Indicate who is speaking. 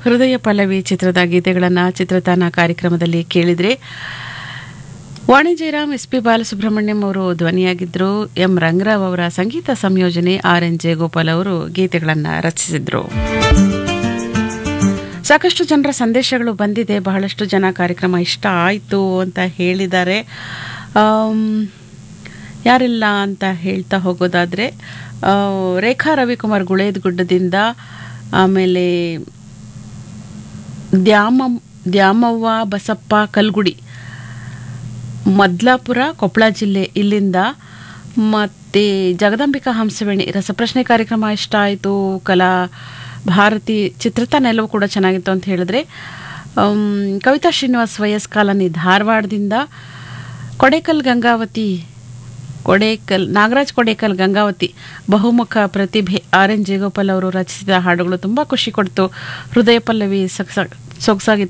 Speaker 1: ಹೃದಯ ಪಲ್ಲವಿ ಚಿತ್ರದ ಗೀತೆಗಳನ್ನು ಚಿತ್ರತಾನ ಕಾರ್ಯಕ್ರಮದಲ್ಲಿ ಕೇಳಿದ್ರೆ ವಾಣಿ ಜಯರಾಮ್ ಎಸ್ ಪಿ ಬಾಲಸುಬ್ರಹ್ಮಣ್ಯಂ ಅವರು ಧ್ವನಿಯಾಗಿದ್ದರು ಎಂ ರಂಗರಾವ್ ಅವರ ಸಂಗೀತ ಸಂಯೋಜನೆ ಆರ್ ಎನ್ ಜಯಗೋಪಾಲ್ ಅವರು ಗೀತೆಗಳನ್ನು ರಚಿಸಿದ್ರು ಸಾಕಷ್ಟು ಜನರ ಸಂದೇಶಗಳು ಬಂದಿದೆ ಬಹಳಷ್ಟು ಜನ ಕಾರ್ಯಕ್ರಮ ಇಷ್ಟ ಆಯಿತು ಅಂತ ಹೇಳಿದ್ದಾರೆ ಆಮ್, ಯಾರಿಲ್ಲ ಅಂತ ಹೇಳ್ತಾ ಹೋಗೋದಾದರೆ ಆ, ರೇಖಾ ರವಿಕುಮಾರ್ ಗುಳೇದಗುಡ್ಡದಿಂದ ಆಮೇಲೆ ದ್ಯಾಮ ದ್ಯಾಮವ್ವ ಬಸಪ್ಪ ಕಲ್ಗುಡಿ ಮದ್ಲಾಪುರ ಕೊಪ್ಪಳ ಜಿಲ್ಲೆ ಇಲ್ಲಿಂದ ಮತ್ತು ಜಗದಾಂಬಿಕಾ ಹಂಸವೇಣಿ ರಸಪ್ರಶ್ನೆ ಕಾರ್ಯಕ್ರಮ ಇಷ್ಟ ಆಯಿತು ಕಲಾ ಭಾರತಿ ಚಿತ್ರತಾನ ಎಲ್ಲವೂ ಕೂಡ ಚೆನ್ನಾಗಿತ್ತು ಅಂತ ಹೇಳಿದ್ರೆ ಆಮ್, ಕವಿತಾ ಶ್ರೀನಿವಾಸ್ ವಯಸ್ ಕಾಲನಿ ಧಾರವಾಡದಿಂದ ಕೊಡೇಕಲ್ ಗಂಗಾವತಿ ಕೊಡೇಕಲ್ ನಾಗರಾಜ್ ಕೊಡೇಕಲ್ ಗಂಗಾವತಿ ಬಹುಮುಖ ಪ್ರತಿಭೆ ಆರ್ ಎನ್ ಜೇಗೋಪಾಲ್ ಅವರು ರಚಿಸಿದ ಹಾಡುಗಳು ತುಂಬ ಖುಷಿ ಕೊಡ್ತು ಹೃದಯ ಪಲ್ಲವಿ ಸೊಗಸ ಸೊಗಸಾಗಿತ್ತು